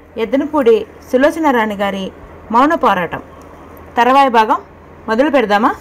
ఎద్దనపూడి సులోచనారాణి గారి మౌన పోరాటం తర్వాయి భాగం మొదలు పెడదామా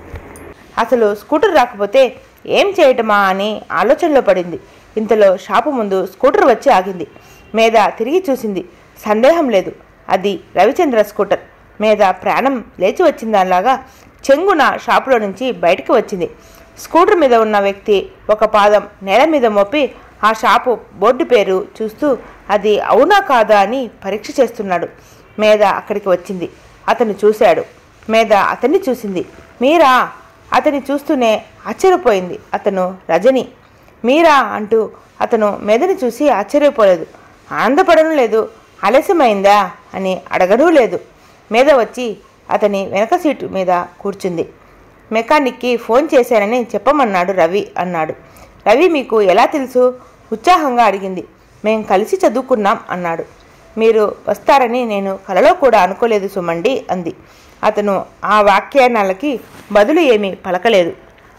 అసలు స్కూటర్ రాకపోతే ఏం చేయటమా అని ఆలోచనలో పడింది ఇంతలో షాపు ముందు స్కూటర్ వచ్చి ఆగింది మీద తిరిగి చూసింది సందేహం లేదు అది రవిచంద్ర స్కూటర్ మీద ప్రాణం లేచి వచ్చిందానిలాగా చెంగున షాపులో నుంచి బయటికి వచ్చింది స్కూటర్ మీద ఉన్న వ్యక్తి ఒక పాదం నేల మీద మోపి ఆ షాపు బోర్డు పేరు చూస్తూ అది అవునా కాదా అని పరీక్ష చేస్తున్నాడు మీద అక్కడికి వచ్చింది అతను చూశాడు మీద అతన్ని చూసింది మీరా అతన్ని చూస్తూనే ఆశ్చర్యపోయింది అతను రజని మీరా అంటూ అతను మెదని చూసి ఆశ్చర్యపోలేదు ఆనందపడడం లేదు ఆలస్యమైందా అని అడగడూ లేదు మీద వచ్చి అతని వెనక సీటు మీద కూర్చుంది మెకానిక్కి ఫోన్ చేశానని చెప్పమన్నాడు రవి అన్నాడు రవి మీకు ఎలా తెలుసు ఉత్సాహంగా అడిగింది మేం కలిసి చదువుకున్నాం అన్నాడు మీరు వస్తారని నేను కలలో కూడా అనుకోలేదు సుమండి అంది అతను ఆ వాక్యానాలకి బదులు ఏమీ పలకలేదు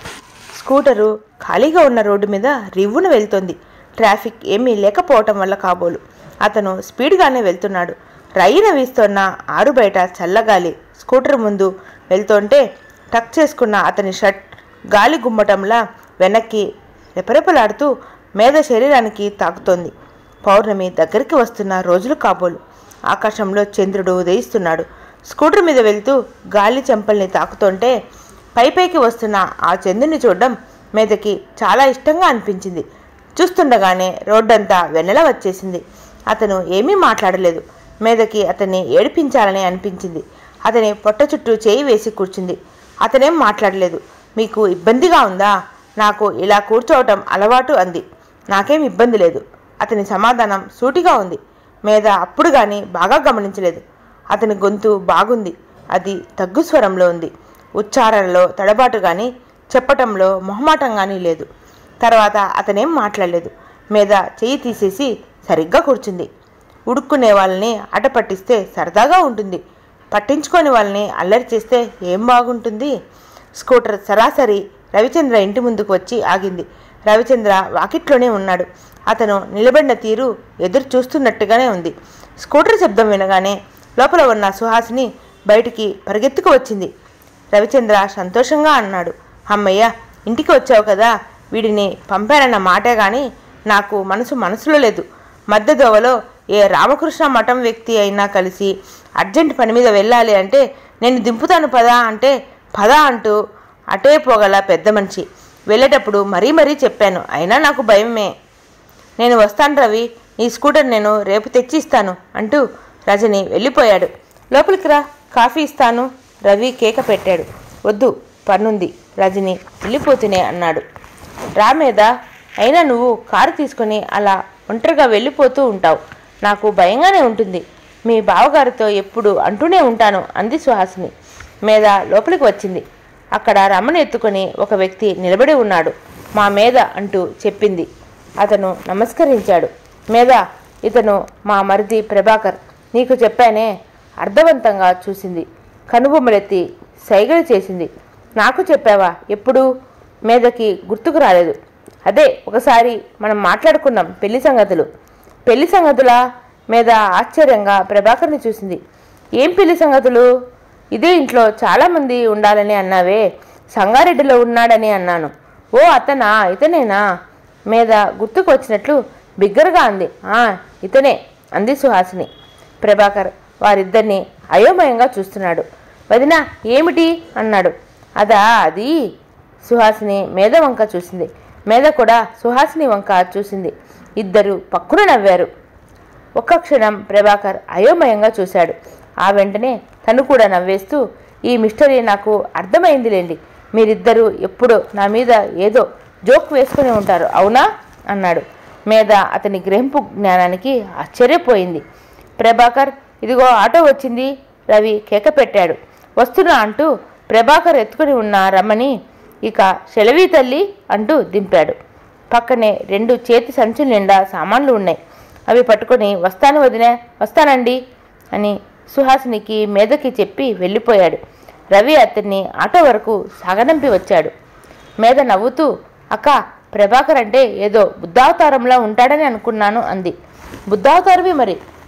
స్కూటరు ఖాళీగా ఉన్న రోడ్డు మీద రివ్వున వెళ్తోంది ట్రాఫిక్ ఏమీ లేకపోవటం వల్ల కాబోలు అతను స్పీడ్గానే వెళ్తున్నాడు రైన వీస్తోన్న ఆరు బయట చల్లగాలి స్కూటర్ ముందు వెళ్తుంటే టక్ చేసుకున్న అతని షర్ట్ గాలి గుమ్మటంలా వెనక్కి రెపరెపలాడుతూ మేధ శరీరానికి తాకుతోంది పౌర్ణమి దగ్గరికి వస్తున్న రోజులు కాబోలు ఆకాశంలో చంద్రుడు ఉదయిస్తున్నాడు స్కూటర్ మీద వెళ్తూ గాలి చెంపల్ని తాకుతుంటే పై పైకి వస్తున్న ఆ చంద్రుని చూడడం మీదకి చాలా ఇష్టంగా అనిపించింది చూస్తుండగానే రోడ్డంతా వెన్నెల వచ్చేసింది అతను ఏమీ మాట్లాడలేదు మీదకి అతన్ని ఏడిపించాలని అనిపించింది అతని పొట్ట చుట్టూ చేయి వేసి కూర్చుంది అతనేం మాట్లాడలేదు మీకు ఇబ్బందిగా ఉందా నాకు ఇలా కూర్చోవటం అలవాటు అంది నాకేం ఇబ్బంది లేదు అతని సమాధానం సూటిగా ఉంది మీద అప్పుడు కానీ బాగా గమనించలేదు అతని గొంతు బాగుంది అది తగ్గు స్వరంలో ఉంది ఉచ్చారణలో తడబాటు కానీ చెప్పటంలో మొహమాటం కానీ లేదు తర్వాత అతనేం మాట్లాడలేదు మీద చెయ్యి తీసేసి సరిగ్గా కూర్చుంది ఉడుక్కునే వాళ్ళని ఆట పట్టిస్తే సరదాగా ఉంటుంది పట్టించుకొని వాళ్ళని అల్లరి చేస్తే ఏం బాగుంటుంది స్కూటర్ సరాసరి రవిచంద్ర ఇంటి ముందుకు వచ్చి ఆగింది రవిచంద్ర వాకిట్లోనే ఉన్నాడు అతను నిలబడిన తీరు ఎదురు చూస్తున్నట్టుగానే ఉంది స్కూటర్ శబ్దం వినగానే లోపల ఉన్న సుహాసిని బయటికి పరిగెత్తుకు వచ్చింది రవిచంద్ర సంతోషంగా అన్నాడు అమ్మయ్య ఇంటికి వచ్చావు కదా వీడిని పంపానన్న మాటే కానీ నాకు మనసు మనసులో లేదు మధ్య దోవలో ఏ రామకృష్ణ మఠం వ్యక్తి అయినా కలిసి అర్జెంట్ పని మీద వెళ్ళాలి అంటే నేను దింపుతాను పదా అంటే పదా అంటూ అటే పోగల పెద్ద మనిషి వెళ్ళేటప్పుడు మరీ మరీ చెప్పాను అయినా నాకు భయమే నేను వస్తాను రవి నీ స్కూటర్ నేను రేపు తెచ్చి ఇస్తాను అంటూ రజని వెళ్ళిపోయాడు లోపలికి రా కాఫీ ఇస్తాను రవి కేక పెట్టాడు వద్దు పనుంది రజని వెళ్ళిపోతూనే అన్నాడు రా మీద అయినా నువ్వు కారు తీసుకొని అలా ఒంటరిగా వెళ్ళిపోతూ ఉంటావు నాకు భయంగానే ఉంటుంది మీ బావగారితో ఎప్పుడు అంటూనే ఉంటాను అంది సుహాసిని మీద లోపలికి వచ్చింది అక్కడ రమణ ఎత్తుకొని ఒక వ్యక్తి నిలబడి ఉన్నాడు మా మీద అంటూ చెప్పింది అతను నమస్కరించాడు మీద ఇతను మా మరిది ప్రభాకర్ నీకు చెప్పానే అర్థవంతంగా చూసింది కనుబొమ్మలెత్తి సైగలు చేసింది నాకు చెప్పావా ఎప్పుడు మీదకి గుర్తుకు రాలేదు అదే ఒకసారి మనం మాట్లాడుకున్నాం పెళ్లి సంగతులు పెళ్లి సంగతులా మీద ఆశ్చర్యంగా ప్రభాకర్ని చూసింది ఏం పెళ్లి సంగతులు ఇదే ఇంట్లో చాలామంది ఉండాలని అన్నావే సంగారెడ్డిలో ఉన్నాడని అన్నాను ఓ అతనా ఇతనేనా మీద గుర్తుకు వచ్చినట్లు బిగ్గరగా అంది ఆ ఇతనే అంది సుహాసిని ప్రభాకర్ వారిద్దరిని అయోమయంగా చూస్తున్నాడు వదిన ఏమిటి అన్నాడు అదా అది సుహాసిని మేధ వంక చూసింది మేధ కూడా సుహాసిని వంక చూసింది ఇద్దరు పక్కున నవ్వారు ఒక్క క్షణం ప్రభాకర్ అయోమయంగా చూశాడు ఆ వెంటనే తను కూడా నవ్వేస్తూ ఈ మిస్టరీ నాకు అర్థమైందిలేండి మీరిద్దరూ ఎప్పుడో నా మీద ఏదో జోక్ వేసుకుని ఉంటారు అవునా అన్నాడు మీద అతని గ్రహింపు జ్ఞానానికి ఆశ్చర్యపోయింది ప్రభాకర్ ఇదిగో ఆటో వచ్చింది రవి కేక పెట్టాడు వస్తున్నా అంటూ ప్రభాకర్ ఎత్తుకుని ఉన్న రమణి ఇక సెలవి తల్లి అంటూ దింపాడు పక్కనే రెండు చేతి సంచుల నిండా సామాన్లు ఉన్నాయి అవి పట్టుకొని వస్తాను వదినే వస్తానండి అని సుహాసినికి మేధకి చెప్పి వెళ్ళిపోయాడు రవి అతన్ని ఆటో వరకు సాగనంపి వచ్చాడు మేధ నవ్వుతూ అక్క ప్రభాకర్ అంటే ఏదో బుద్ధావతారంలా ఉంటాడని అనుకున్నాను అంది బుద్ధావతారమే మరి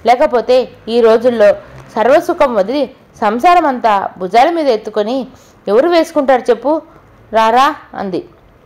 లేకపోతే ఈ రోజుల్లో సర్వసుఖం వదిలి సంసారం అంతా భుజాల మీద ఎత్తుకొని ఎవరు వేసుకుంటారు చెప్పు రారా అంది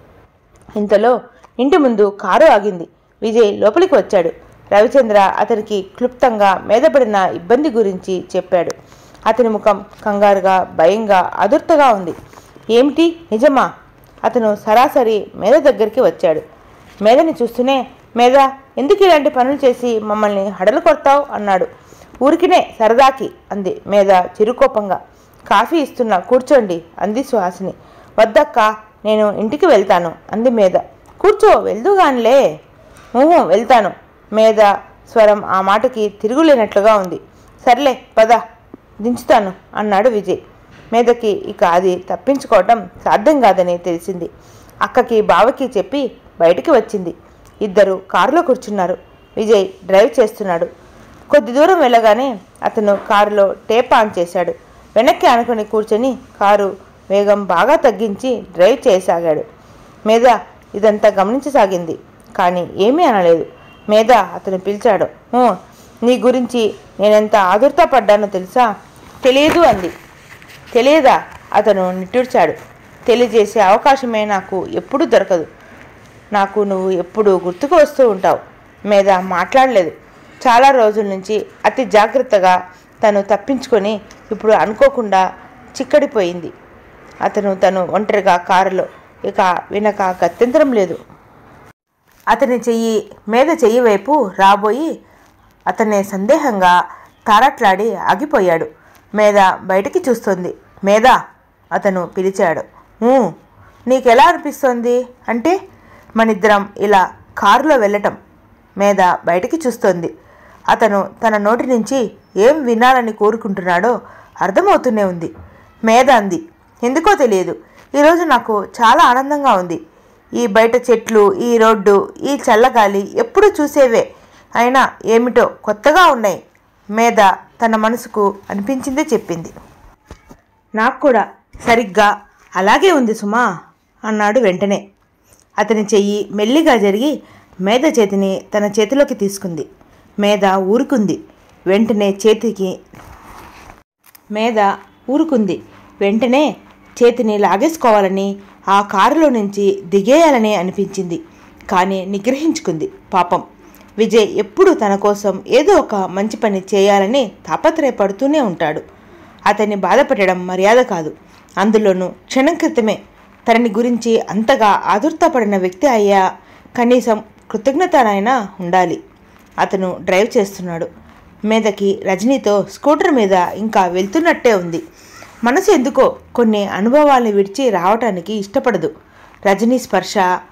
ఇంతలో ఇంటి ముందు కారు ఆగింది విజయ్ లోపలికి వచ్చాడు రవిచంద్ర అతనికి క్లుప్తంగా మీదపడిన ఇబ్బంది గురించి చెప్పాడు అతని ముఖం కంగారుగా భయంగా అదుర్తగా ఉంది ఏమిటి నిజమా అతను సరాసరి మేధ దగ్గరికి వచ్చాడు మేధని చూస్తూనే మేధ ఎందుకు ఇలాంటి పనులు చేసి మమ్మల్ని హడలు కొడతావు అన్నాడు ఊరికినే సరదాకి అంది మేధ చిరుకోపంగా కాఫీ ఇస్తున్నా కూర్చోండి అంది సుహాసిని వద్దక్క నేను ఇంటికి వెళ్తాను అంది మేధ కూర్చో వెళ్దుగానిలే ఊహు వెళ్తాను మేధ స్వరం ఆ మాటకి తిరుగులేనట్లుగా ఉంది సర్లే పద దించుతాను అన్నాడు విజయ్ మేధకి ఇక అది తప్పించుకోవటం సాధ్యం కాదని తెలిసింది అక్కకి బావకి చెప్పి బయటికి వచ్చింది ఇద్దరు కారులో కూర్చున్నారు విజయ్ డ్రైవ్ చేస్తున్నాడు కొద్ది దూరం వెళ్ళగానే అతను కారులో టేప్ ఆన్ చేశాడు వెనక్కి ఆనుకొని కూర్చొని కారు వేగం బాగా తగ్గించి డ్రైవ్ చేయసాగాడు మీద ఇదంతా గమనించసాగింది కానీ ఏమీ అనలేదు మీద అతను పిలిచాడు "ఊ, నీ గురించి నేనెంత ఆదుర్తా పడ్డానో తెలుసా తెలియదు అంది తెలియదా అతను నిట్టూర్చాడు తెలియజేసే అవకాశమే నాకు ఎప్పుడూ దొరకదు నాకు నువ్వు ఎప్పుడు గుర్తుకు వస్తూ ఉంటావు మీద మాట్లాడలేదు చాలా రోజుల నుంచి అతి జాగ్రత్తగా తను తప్పించుకొని ఇప్పుడు అనుకోకుండా చిక్కడిపోయింది అతను తను ఒంటరిగా కారులో ఇక వినక గత్యంతరం లేదు అతని చెయ్యి మీద చెయ్యి వైపు రాబోయి అతన్ని సందేహంగా తారట్లాడి ఆగిపోయాడు మేధ బయటికి చూస్తుంది మేధ అతను పిలిచాడు "ఊ, నీకెలా అనిపిస్తోంది అంటే మనిద్దరం ఇలా కారులో వెళ్ళటం మేధ బయటికి చూస్తోంది అతను తన నోటి నుంచి ఏం వినాలని కోరుకుంటున్నాడో అర్థమవుతూనే ఉంది మేధ అంది ఎందుకో తెలియదు ఈరోజు నాకు చాలా ఆనందంగా ఉంది ఈ బయట చెట్లు ఈ రోడ్డు ఈ చల్లగాలి ఎప్పుడు చూసేవే అయినా ఏమిటో కొత్తగా ఉన్నాయి మేధ తన మనసుకు అనిపించిందే చెప్పింది నాకు కూడా సరిగ్గా అలాగే ఉంది సుమా అన్నాడు వెంటనే అతని చెయ్యి మెల్లిగా జరిగి మేధ చేతిని తన చేతిలోకి తీసుకుంది మేధ ఊరుకుంది వెంటనే చేతికి మేధ ఊరుకుంది వెంటనే చేతిని లాగేసుకోవాలని ఆ కారులో నుంచి దిగేయాలని అనిపించింది కానీ నిగ్రహించుకుంది పాపం విజయ్ ఎప్పుడూ తన కోసం ఏదో ఒక మంచి పని చేయాలని తాపత్రయపడుతూనే ఉంటాడు అతన్ని బాధపెట్టడం మర్యాద కాదు అందులోనూ క్షణం క్రితమే తనని గురించి అంతగా ఆదుర్తపడిన వ్యక్తి అయ్యా కనీసం కృతజ్ఞతనైనా ఉండాలి అతను డ్రైవ్ చేస్తున్నాడు మీదకి రజనీతో స్కూటర్ మీద ఇంకా వెళ్తున్నట్టే ఉంది మనసు ఎందుకో కొన్ని అనుభవాల్ని విడిచి రావటానికి ఇష్టపడదు రజనీ స్పర్శ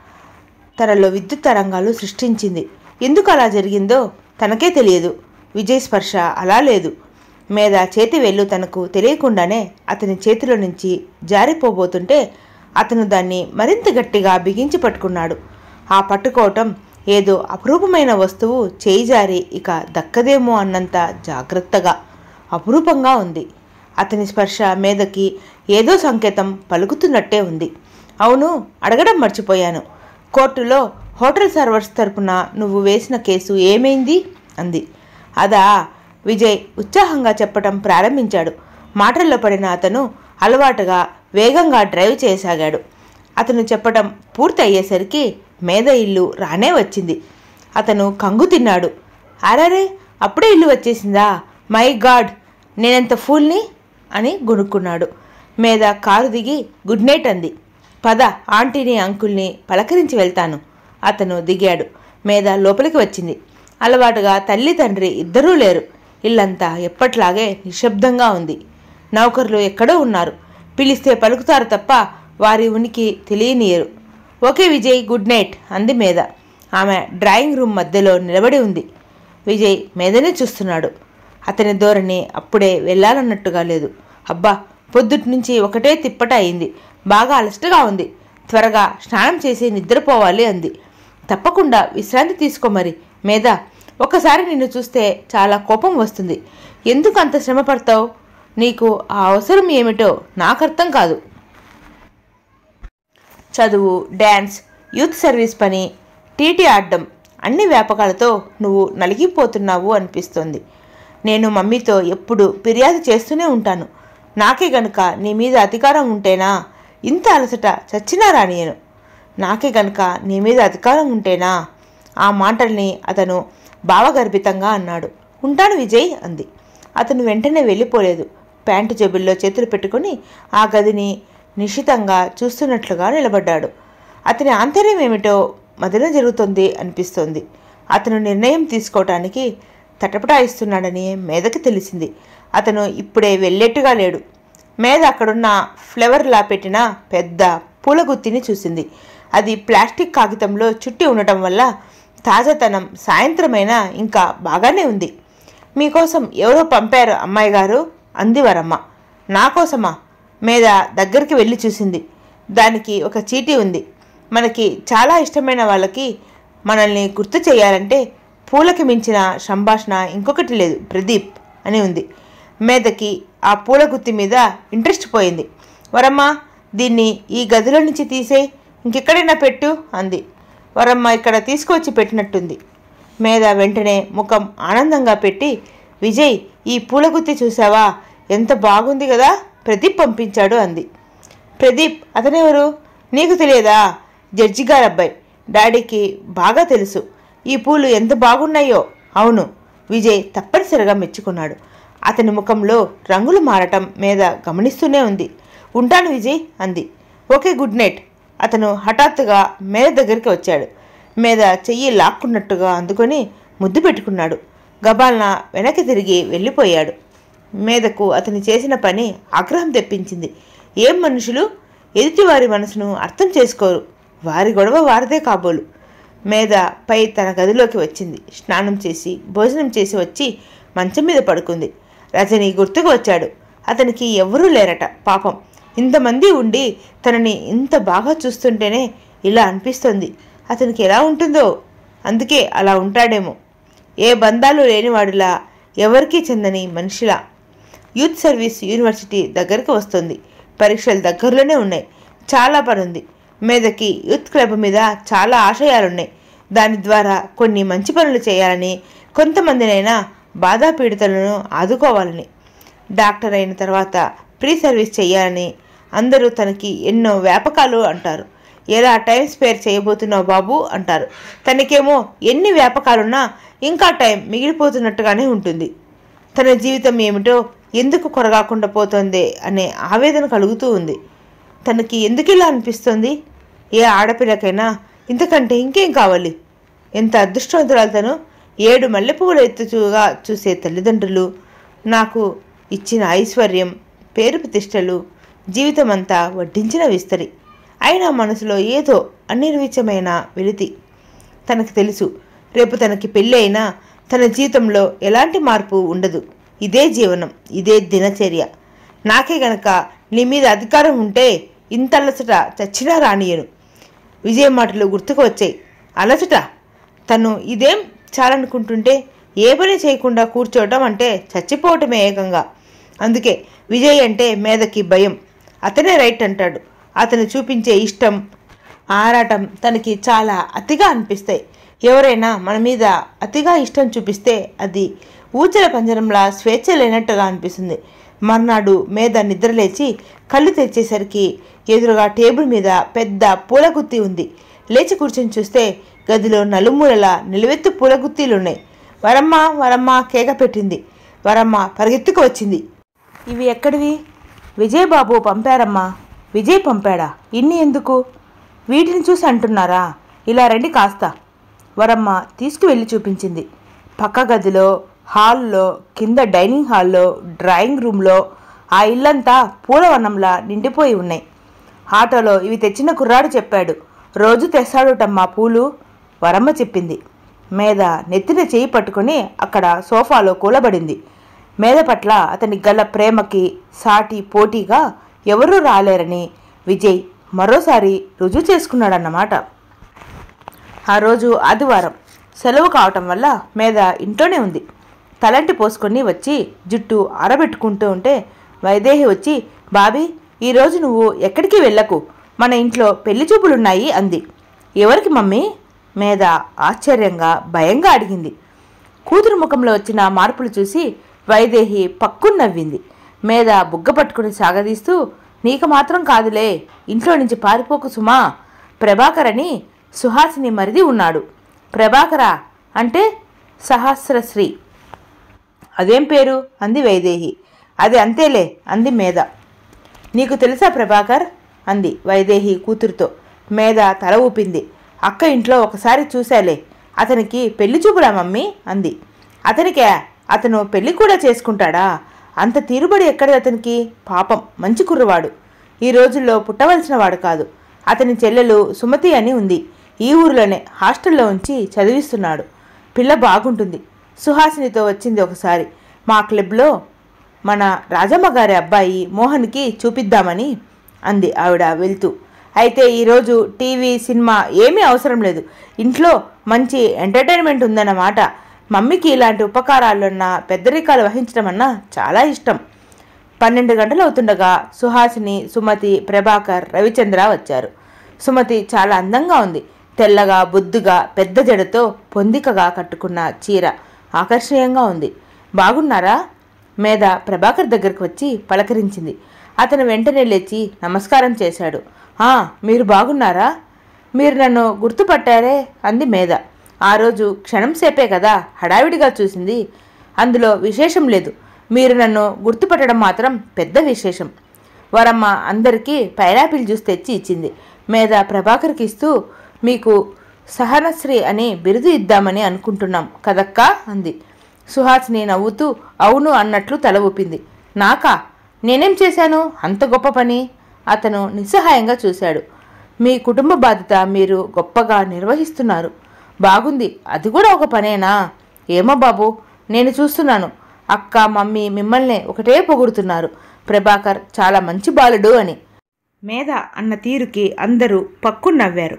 తనలో విద్యుత్ తరంగాలు సృష్టించింది ఎందుకు అలా జరిగిందో తనకే తెలియదు విజయ్ స్పర్శ అలా లేదు మీద చేతి వేళ్ళు తనకు తెలియకుండానే అతని చేతిలో నుంచి జారిపోబోతుంటే అతను దాన్ని మరింత గట్టిగా బిగించి పట్టుకున్నాడు ఆ పట్టుకోవటం ఏదో అపురూపమైన వస్తువు చేయి జారి ఇక దక్కదేమో అన్నంత జాగ్రత్తగా అపురూపంగా ఉంది అతని స్పర్శ మీదకి ఏదో సంకేతం పలుకుతున్నట్టే ఉంది అవును అడగడం మర్చిపోయాను కోర్టులో హోటల్ సర్వర్స్ తరపున నువ్వు వేసిన కేసు ఏమైంది అంది అదా విజయ్ ఉత్సాహంగా చెప్పటం ప్రారంభించాడు మాటల్లో పడిన అతను అలవాటుగా వేగంగా డ్రైవ్ చేయసాగాడు అతను చెప్పటం పూర్తి అయ్యేసరికి మేధ ఇల్లు రానే వచ్చింది అతను కంగు తిన్నాడు అరరే అప్పుడే ఇల్లు వచ్చేసిందా మై గాడ్ నేనెంత ఫూల్ని అని గునుక్కున్నాడు మీద కారు దిగి గుడ్ నైట్ అంది పద ఆంటీని అంకుల్ని పలకరించి వెళ్తాను అతను దిగాడు మీద లోపలికి వచ్చింది అలవాటుగా తల్లి తండ్రి ఇద్దరూ లేరు ఇల్లంతా ఎప్పట్లాగే నిశ్శబ్దంగా ఉంది నౌకర్లు ఎక్కడో ఉన్నారు పిలిస్తే పలుకుతారు తప్ప వారి ఉనికి తెలియనియరు ఓకే విజయ్ గుడ్ నైట్ అంది మీద ఆమె డ్రాయింగ్ రూమ్ మధ్యలో నిలబడి ఉంది విజయ్ మీదనే చూస్తున్నాడు అతని ధోరణి అప్పుడే వెళ్ళాలన్నట్టుగా లేదు అబ్బా పొద్దుటి నుంచి ఒకటే తిప్పట అయింది బాగా అలసటగా ఉంది త్వరగా స్నానం చేసి నిద్రపోవాలి అంది తప్పకుండా విశ్రాంతి తీసుకో మరి మీద ఒకసారి నిన్ను చూస్తే చాలా కోపం వస్తుంది ఎందుకు అంత శ్రమ పడతావు నీకు ఆ అవసరం ఏమిటో నాకు అర్థం కాదు చదువు డ్యాన్స్ యూత్ సర్వీస్ పని టీటీ ఆడడం అన్ని వ్యాపకాలతో నువ్వు నలిగిపోతున్నావు అనిపిస్తోంది నేను మమ్మీతో ఎప్పుడు ఫిర్యాదు చేస్తూనే ఉంటాను నాకే గనుక నీ మీద అధికారం ఉంటేనా ఇంత అలసట చచ్చినా రానియను నాకే గనుక నీ మీద అధికారం ఉంటేనా ఆ మాటల్ని అతను భావగర్భితంగా అన్నాడు ఉంటాను విజయ్ అంది అతను వెంటనే వెళ్ళిపోలేదు ప్యాంటు జేబుల్లో చేతులు పెట్టుకొని ఆ గదిని నిశితంగా చూస్తున్నట్లుగా నిలబడ్డాడు అతని ఆంతర్యం ఏమిటో మదన జరుగుతుంది అనిపిస్తోంది అతను నిర్ణయం తీసుకోవటానికి తటపటాయిస్తున్నాడని మేధకి తెలిసింది అతను ఇప్పుడే వెళ్ళేట్టుగా లేడు మేధ అక్కడున్న ఫ్లవర్లా పెట్టిన పెద్ద పూల గుత్తిని చూసింది అది ప్లాస్టిక్ కాగితంలో చుట్టి ఉండటం వల్ల తాజాతనం సాయంత్రమైనా ఇంకా బాగానే ఉంది మీకోసం ఎవరో పంపారు అమ్మాయి గారు అంది వరమ్మ నా కోసమా మీద దగ్గరికి వెళ్ళి చూసింది దానికి ఒక చీటీ ఉంది మనకి చాలా ఇష్టమైన వాళ్ళకి మనల్ని గుర్తు చేయాలంటే పూలకి మించిన సంభాషణ ఇంకొకటి లేదు ప్రదీప్ అని ఉంది మేధకి ఆ పూల గుత్తి మీద ఇంట్రెస్ట్ పోయింది వరమ్మ దీన్ని ఈ గదిలో నుంచి తీసేయి ఇంకెక్కడైనా పెట్టు అంది వరమ్మ ఇక్కడ తీసుకొచ్చి పెట్టినట్టుంది మేధ వెంటనే ముఖం ఆనందంగా పెట్టి విజయ్ ఈ పూలగుత్తి చూసావా ఎంత బాగుంది కదా ప్రదీప్ పంపించాడు అంది ప్రదీప్ అతనెవరు నీకు తెలియదా జడ్జి గారు అబ్బాయి డాడీకి బాగా తెలుసు ఈ పూలు ఎంత బాగున్నాయో అవును విజయ్ తప్పనిసరిగా మెచ్చుకున్నాడు అతని ముఖంలో రంగులు మారటం మీద గమనిస్తూనే ఉంది ఉంటాను విజయ్ అంది ఓకే గుడ్ నైట్ అతను హఠాత్తుగా మేద దగ్గరికి వచ్చాడు మీద చెయ్యి లాక్కున్నట్టుగా అందుకొని ముద్దు పెట్టుకున్నాడు గబాల్న వెనక్కి తిరిగి వెళ్ళిపోయాడు మేదకు అతను చేసిన పని ఆగ్రహం తెప్పించింది ఏం మనుషులు ఎదుటివారి మనసును అర్థం చేసుకోరు వారి గొడవ వారిదే కాబోలు మేధ పై తన గదిలోకి వచ్చింది స్నానం చేసి భోజనం చేసి వచ్చి మంచం మీద పడుకుంది రజని గుర్తుకు వచ్చాడు అతనికి ఎవ్వరూ లేరట పాపం ఇంతమంది ఉండి తనని ఇంత బాగా చూస్తుంటేనే ఇలా అనిపిస్తుంది అతనికి ఎలా ఉంటుందో అందుకే అలా ఉంటాడేమో ఏ బంధాలు లేనివాడిలా ఎవరికీ చెందని మనిషిలా యూత్ సర్వీస్ యూనివర్సిటీ దగ్గరికి వస్తుంది పరీక్షలు దగ్గరలోనే ఉన్నాయి చాలా పని ఉంది మీదకి యూత్ క్లబ్ మీద చాలా ఆశయాలున్నాయి దాని ద్వారా కొన్ని మంచి పనులు చేయాలని కొంతమందినైనా బాధాపీడితులను ఆదుకోవాలని డాక్టర్ అయిన తర్వాత ప్రీ సర్వీస్ చేయాలని అందరూ తనకి ఎన్నో వ్యాపకాలు అంటారు ఎలా టైం స్పేర్ చేయబోతున్నావు బాబు అంటారు తనకేమో ఎన్ని వ్యాపకాలున్నా ఇంకా టైం మిగిలిపోతున్నట్టుగానే ఉంటుంది తన జీవితం ఏమిటో ఎందుకు కొరగాకుండా పోతుంది అనే ఆవేదన కలుగుతూ ఉంది తనకి ఎందుకు ఇలా అనిపిస్తుంది ఏ ఆడపిల్లకైనా ఇంతకంటే ఇంకేం కావాలి ఎంత అదృష్టవంతురాలు తను ఏడు మల్లెపువ్వుల ఎత్తుగా చూసే తల్లిదండ్రులు నాకు ఇచ్చిన ఐశ్వర్యం పేరు ప్రతిష్టలు జీవితమంతా వడ్డించిన విస్తరి అయినా మనసులో ఏదో అనిర్విచమైన వెలితి తనకు తెలుసు రేపు తనకి పెళ్ళి అయినా తన జీవితంలో ఎలాంటి మార్పు ఉండదు ఇదే జీవనం ఇదే దినచర్య నాకే గనక నీ మీద అధికారం ఉంటే ఇంత అలసట చచ్చినా రానియను విజయ మాటలు గుర్తుకు వచ్చాయి అలసట తను ఇదేం చాలనుకుంటుంటే ఏ పని చేయకుండా కూర్చోవటం అంటే చచ్చిపోవటమే ఏకంగా అందుకే విజయ్ అంటే మేధకి భయం అతనే రైట్ అంటాడు అతను చూపించే ఇష్టం ఆరాటం తనకి చాలా అతిగా అనిపిస్తాయి ఎవరైనా మన మీద అతిగా ఇష్టం చూపిస్తే అది ఊచల పంజరంలా స్వేచ్ఛ లేనట్టుగా అనిపిస్తుంది మర్నాడు మీద నిద్రలేచి కళ్ళు తెచ్చేసరికి ఎదురుగా టేబుల్ మీద పెద్ద పూలగుత్తి ఉంది లేచి కూర్చొని చూస్తే గదిలో నలుమూలల నిలువెత్తు పూలగుత్తీలున్నాయి వరమ్మ వరమ్మ కేక పెట్టింది వరమ్మ పరిగెత్తుకు వచ్చింది ఇవి ఎక్కడివి విజయ్ బాబు పంపారమ్మా విజయ్ పంపాడా ఇన్ని ఎందుకు వీటిని చూసి అంటున్నారా ఇలా రండి కాస్త వరమ్మ తీసుకువెళ్ళి చూపించింది పక్క గదిలో హాల్లో కింద డైనింగ్ హాల్లో డ్రాయింగ్ రూమ్లో ఆ ఇల్లంతా పూలవనంలా నిండిపోయి ఉన్నాయి ఆటోలో ఇవి తెచ్చిన కుర్రాడు చెప్పాడు రోజు తెస్తాడుటమ్మా పూలు వరమ్మ చెప్పింది మేధ నెత్తిన చేయి పట్టుకొని అక్కడ సోఫాలో కూలబడింది మేధ పట్ల అతని గల ప్రేమకి సాటి పోటీగా ఎవరూ రాలేరని విజయ్ మరోసారి రుజువు చేసుకున్నాడన్నమాట ఆ రోజు ఆదివారం సెలవు కావటం వల్ల మేధ ఇంట్లోనే ఉంది తలంటి పోసుకొని వచ్చి జుట్టు ఆరబెట్టుకుంటూ ఉంటే వైదేహి వచ్చి బాబీ ఈరోజు నువ్వు ఎక్కడికి వెళ్ళకు మన ఇంట్లో పెళ్లి చూపులున్నాయి అంది ఎవరికి మమ్మీ మీద ఆశ్చర్యంగా భయంగా అడిగింది కూతురు ముఖంలో వచ్చిన మార్పులు చూసి వైదేహి పక్కున నవ్వింది మీద బుగ్గ పట్టుకుని సాగదీస్తూ నీకు మాత్రం కాదులే ఇంట్లో నుంచి పారిపోకు సుమా ప్రభాకర్ అని సుహాసిని మరిది ఉన్నాడు ప్రభాకరా అంటే సహస్రశ్రీ అదేం పేరు అంది వైదేహి అది అంతేలే అంది మేధ నీకు తెలుసా ప్రభాకర్ అంది వైదేహి కూతురుతో మేధ తల ఊపింది అక్క ఇంట్లో ఒకసారి చూశాలే అతనికి పెళ్లి చూపురా మమ్మీ అంది అతనికే అతను పెళ్లి కూడా చేసుకుంటాడా అంత తీరుబడి ఎక్కడిది అతనికి పాపం మంచి కుర్రవాడు ఈ రోజుల్లో పుట్టవలసిన వాడు కాదు అతని చెల్లెలు సుమతి అని ఉంది ఈ ఊరిలోనే హాస్టల్లో ఉంచి చదివిస్తున్నాడు పిల్ల బాగుంటుంది సుహాసినితో వచ్చింది ఒకసారి మా క్లబ్లో మన రాజమ్మ గారి అబ్బాయి మోహన్కి చూపిద్దామని అంది ఆవిడ వెళ్తూ అయితే ఈరోజు టీవీ సినిమా ఏమీ అవసరం లేదు ఇంట్లో మంచి ఎంటర్టైన్మెంట్ ఉందన్నమాట మమ్మీకి ఇలాంటి ఉపకారాలున్న పెద్దరికాలు వహించడం అన్నా చాలా ఇష్టం పన్నెండు గంటలు అవుతుండగా సుహాసిని సుమతి ప్రభాకర్ రవిచంద్ర వచ్చారు సుమతి చాలా అందంగా ఉంది తెల్లగా బొద్దుగా పెద్ద జడతో పొందికగా కట్టుకున్న చీర ఆకర్షణీయంగా ఉంది బాగున్నారా మేధ ప్రభాకర్ దగ్గరకు వచ్చి పలకరించింది అతను వెంటనే లేచి నమస్కారం చేశాడు ఆ మీరు బాగున్నారా మీరు నన్ను గుర్తుపట్టారే అంది మేధ ఆ రోజు క్షణం సేపే కదా హడావిడిగా చూసింది అందులో విశేషం లేదు మీరు నన్ను గుర్తుపట్టడం మాత్రం పెద్ద విశేషం వరమ్మ అందరికీ పైనాపిల్ జ్యూస్ తెచ్చి ఇచ్చింది మేధ ప్రభాకర్కి ఇస్తూ మీకు సహనశ్రీ అని బిరుదు ఇద్దామని అనుకుంటున్నాం కదక్కా అంది సుహాసిని నవ్వుతూ అవును అన్నట్లు తల ఊపింది నాకా నేనేం చేశాను అంత గొప్ప పని అతను నిస్సహాయంగా చూశాడు మీ కుటుంబ బాధ్యత మీరు గొప్పగా నిర్వహిస్తున్నారు బాగుంది అది కూడా ఒక పనేనా ఏమో బాబు నేను చూస్తున్నాను అక్క మమ్మీ మిమ్మల్నే ఒకటే పొగుడుతున్నారు ప్రభాకర్ చాలా మంచి బాలుడు అని మేధ అన్న తీరుకి అందరూ పక్కున నవ్వారు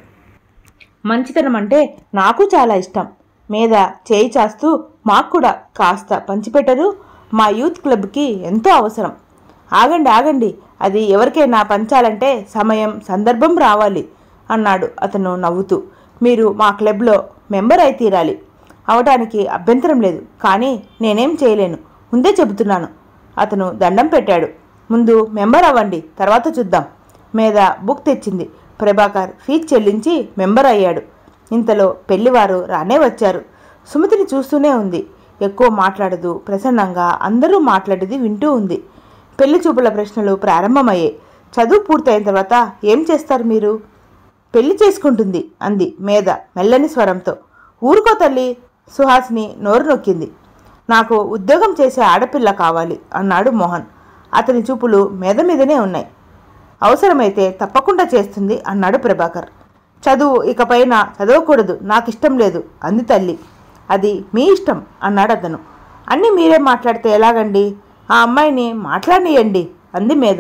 మంచితనం అంటే నాకు చాలా ఇష్టం మీద చేయి చాస్తూ మాకు కూడా కాస్త పంచిపెట్టరు మా యూత్ క్లబ్కి ఎంతో అవసరం ఆగండి ఆగండి అది ఎవరికైనా పంచాలంటే సమయం సందర్భం రావాలి అన్నాడు అతను నవ్వుతూ మీరు మా క్లబ్లో మెంబర్ అయి తీరాలి అవటానికి అభ్యంతరం లేదు కానీ నేనేం చేయలేను ముందే చెబుతున్నాను అతను దండం పెట్టాడు ముందు మెంబర్ అవ్వండి తర్వాత చూద్దాం మీద బుక్ తెచ్చింది ప్రభాకర్ ఫీజు చెల్లించి మెంబర్ అయ్యాడు ఇంతలో పెళ్లివారు రానే వచ్చారు సుమతిని చూస్తూనే ఉంది ఎక్కువ మాట్లాడదు ప్రసన్నంగా అందరూ మాట్లాడేది వింటూ ఉంది పెళ్లి చూపుల ప్రశ్నలు ప్రారంభమయ్యాయి చదువు పూర్తయిన తర్వాత ఏం చేస్తారు మీరు పెళ్లి చేసుకుంటుంది అంది మేధ మెల్లని స్వరంతో ఊరుకో తల్లి సుహాసిని నోరు నొక్కింది నాకు ఉద్యోగం చేసే ఆడపిల్ల కావాలి అన్నాడు మోహన్ అతని చూపులు మీద మీదనే ఉన్నాయి అవసరమైతే తప్పకుండా చేస్తుంది అన్నాడు ప్రభాకర్ చదువు ఇకపైన చదవకూడదు నాకు ఇష్టం లేదు అంది తల్లి అది మీ ఇష్టం అన్నాడు అతను అన్నీ మీరే మాట్లాడితే ఎలాగండి ఆ అమ్మాయిని మాట్లాడియండి అంది మీద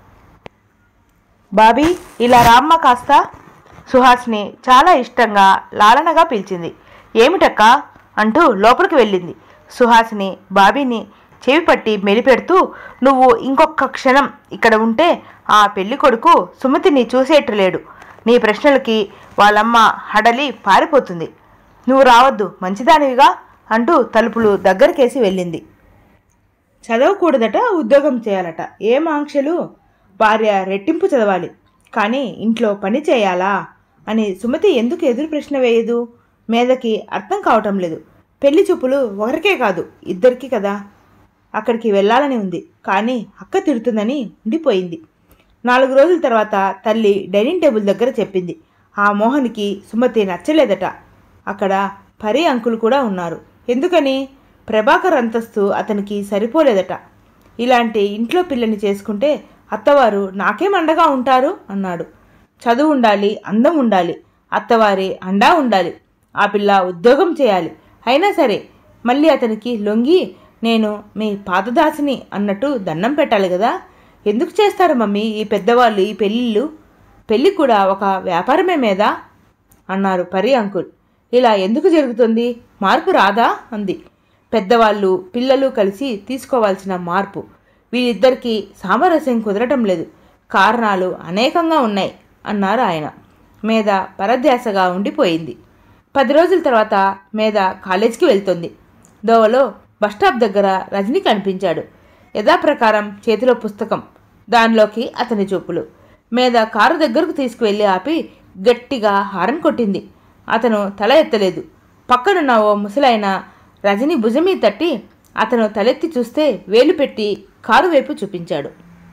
బాబీ ఇలా రామ్మ కాస్త సుహాస్ని చాలా ఇష్టంగా లాలనగా పిలిచింది ఏమిటక్కా అంటూ లోపలికి వెళ్ళింది సుహాసిని బాబీని చెవి పట్టి మెలిపెడుతూ నువ్వు ఇంకొక క్షణం ఇక్కడ ఉంటే ఆ పెళ్లి కొడుకు సుమతిని చూసేటలేడు నీ ప్రశ్నలకి వాళ్ళమ్మ హడలి పారిపోతుంది నువ్వు రావద్దు మంచిదానివిగా అంటూ తలుపులు దగ్గరకేసి వెళ్ళింది చదవకూడదట ఉద్యోగం చేయాలట ఏం ఆంక్షలు భార్య రెట్టింపు చదవాలి కానీ ఇంట్లో పని చేయాలా అని సుమతి ఎందుకు ఎదురు ప్రశ్న వేయదు మేధకి అర్థం కావటం లేదు పెళ్లి చూపులు ఒకరికే కాదు ఇద్దరికీ కదా అక్కడికి వెళ్ళాలని ఉంది కానీ అక్క తిడుతుందని ఉండిపోయింది నాలుగు రోజుల తర్వాత తల్లి డైనింగ్ టేబుల్ దగ్గర చెప్పింది ఆ మోహన్కి సుమతి నచ్చలేదట అక్కడ పరి అంకులు కూడా ఉన్నారు ఎందుకని ప్రభాకర్ అంతస్తు అతనికి సరిపోలేదట ఇలాంటి ఇంట్లో పిల్లని చేసుకుంటే అత్తవారు నాకేం అండగా ఉంటారు అన్నాడు చదువు ఉండాలి అందం ఉండాలి అత్తవారి అండా ఉండాలి ఆ పిల్ల ఉద్యోగం చేయాలి అయినా సరే మళ్ళీ అతనికి లొంగి నేను మీ పాతదాసిని అన్నట్టు దండం పెట్టాలి కదా ఎందుకు చేస్తారు మమ్మీ ఈ పెద్దవాళ్ళు ఈ పెళ్ళిళ్ళు పెళ్ళి కూడా ఒక వ్యాపారమే మీద అన్నారు పరి అంకుల్ ఇలా ఎందుకు జరుగుతుంది మార్పు రాదా అంది పెద్దవాళ్ళు పిల్లలు కలిసి తీసుకోవాల్సిన మార్పు వీళ్ళిద్దరికీ సామరస్యం కుదరటం లేదు కారణాలు అనేకంగా ఉన్నాయి అన్నారు ఆయన మీద పరధ్యాసగా ఉండిపోయింది పది రోజుల తర్వాత మేధ కాలేజీకి వెళ్తుంది దోవలో బస్టాప్ దగ్గర రజనీ కనిపించాడు యథాప్రకారం చేతిలో పుస్తకం దానిలోకి అతని చూపులు మేధ కారు దగ్గరకు తీసుకువెళ్ళి ఆపి గట్టిగా హారన్ కొట్టింది అతను తల ఎత్తలేదు పక్కనున్న ఓ ముసలైన రజనీ భుజమీ తట్టి అతను తలెత్తి చూస్తే వేలు పెట్టి కారు వైపు చూపించాడు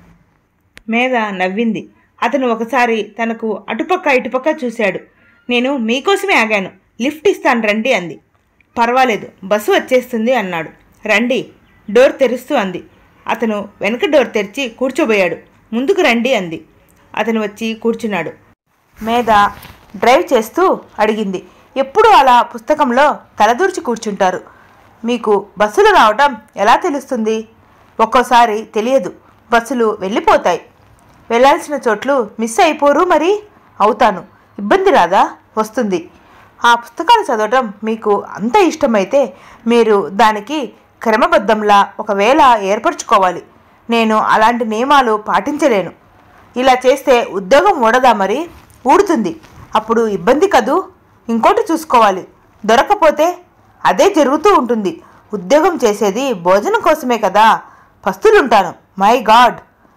మీద నవ్వింది అతను ఒకసారి తనకు అటుపక్క ఇటుపక్క చూశాడు నేను మీకోసమే ఆగాను లిఫ్ట్ ఇస్తాను రండి అంది పర్వాలేదు బస్సు వచ్చేస్తుంది అన్నాడు రండి డోర్ తెరుస్తూ అంది అతను వెనక డోర్ తెరిచి కూర్చోబోయాడు ముందుకు రండి అంది అతను వచ్చి కూర్చున్నాడు మీద డ్రైవ్ చేస్తూ అడిగింది ఎప్పుడు అలా పుస్తకంలో తలదూర్చి కూర్చుంటారు మీకు బస్సులు రావటం ఎలా తెలుస్తుంది ఒక్కోసారి తెలియదు బస్సులు వెళ్ళిపోతాయి వెళ్ళాల్సిన చోట్లు మిస్ అయిపోరు మరి అవుతాను ఇబ్బంది రాదా వస్తుంది ఆ పుస్తకాలు చదవటం మీకు అంత ఇష్టమైతే మీరు దానికి క్రమబద్ధంలా ఒకవేళ ఏర్పరచుకోవాలి నేను అలాంటి నియమాలు పాటించలేను ఇలా చేస్తే ఉద్యోగం ఊడదా మరి ఊడుతుంది అప్పుడు ఇబ్బంది కదూ ఇంకోటి చూసుకోవాలి దొరకపోతే అదే జరుగుతూ ఉంటుంది ఉద్యోగం చేసేది భోజనం కోసమే కదా పస్తులుంటాను మై గాడ్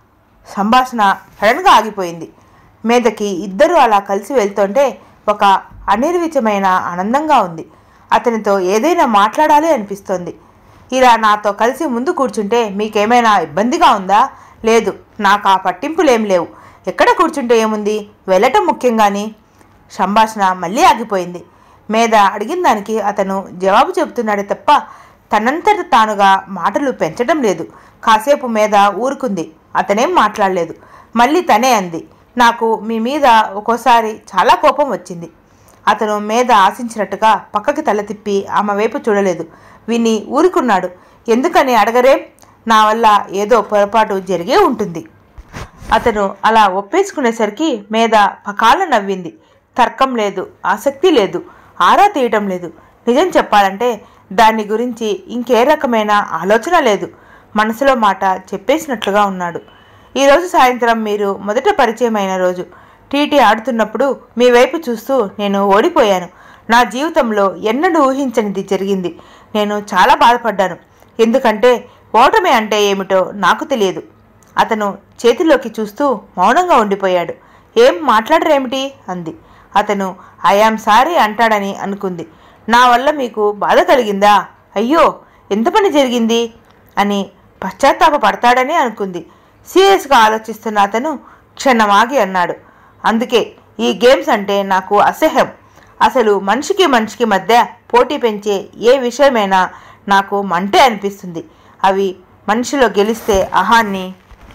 సంభాషణ సడన్గా ఆగిపోయింది మీదకి ఇద్దరు అలా కలిసి వెళ్తుంటే ఒక అనిర్విచమైన ఆనందంగా ఉంది అతనితో ఏదైనా మాట్లాడాలి అనిపిస్తోంది ఇలా నాతో కలిసి ముందు కూర్చుంటే మీకేమైనా ఇబ్బందిగా ఉందా లేదు నాకు ఆ పట్టింపులేం లేవు ఎక్కడ కూర్చుంటే ఏముంది వెళ్ళటం ముఖ్యంగాని సంభాషణ మళ్ళీ ఆగిపోయింది మీద అడిగిన దానికి అతను జవాబు చెబుతున్నాడే తప్ప తనంతట తానుగా మాటలు పెంచడం లేదు కాసేపు మీద ఊరుకుంది అతనేం మాట్లాడలేదు మళ్ళీ తనే అంది నాకు మీ మీద ఒక్కోసారి చాలా కోపం వచ్చింది అతను మీద ఆశించినట్టుగా పక్కకి తల తిప్పి ఆమె వైపు చూడలేదు విని ఊరుకున్నాడు ఎందుకని అడగరే నా వల్ల ఏదో పొరపాటు జరిగే ఉంటుంది అతను అలా ఒప్పేసుకునేసరికి మీద పకాల నవ్వింది తర్కం లేదు ఆసక్తి లేదు ఆరా తీయటం లేదు నిజం చెప్పాలంటే దాని గురించి ఇంకే రకమైన ఆలోచన లేదు మనసులో మాట చెప్పేసినట్లుగా ఉన్నాడు ఈరోజు సాయంత్రం మీరు మొదట పరిచయం అయిన రోజు టీటీ ఆడుతున్నప్పుడు మీ వైపు చూస్తూ నేను ఓడిపోయాను నా జీవితంలో ఎన్నడూ ఊహించనిది జరిగింది నేను చాలా బాధపడ్డాను ఎందుకంటే ఓటమి అంటే ఏమిటో నాకు తెలియదు అతను చేతిలోకి చూస్తూ మౌనంగా ఉండిపోయాడు ఏం మాట్లాడరేమిటి అంది అతను ఐఆమ్ సారీ అంటాడని అనుకుంది నా వల్ల మీకు బాధ కలిగిందా అయ్యో ఎంత పని జరిగింది అని పశ్చాత్తాప పడతాడని అనుకుంది సీరియస్గా ఆలోచిస్తున్న అతను క్షణమాగి అన్నాడు అందుకే ఈ గేమ్స్ అంటే నాకు అసహ్యం అసలు మనిషికి మనిషికి మధ్య పోటీ పెంచే ఏ విషయమైనా నాకు మంటే అనిపిస్తుంది అవి మనిషిలో గెలిస్తే అహాన్ని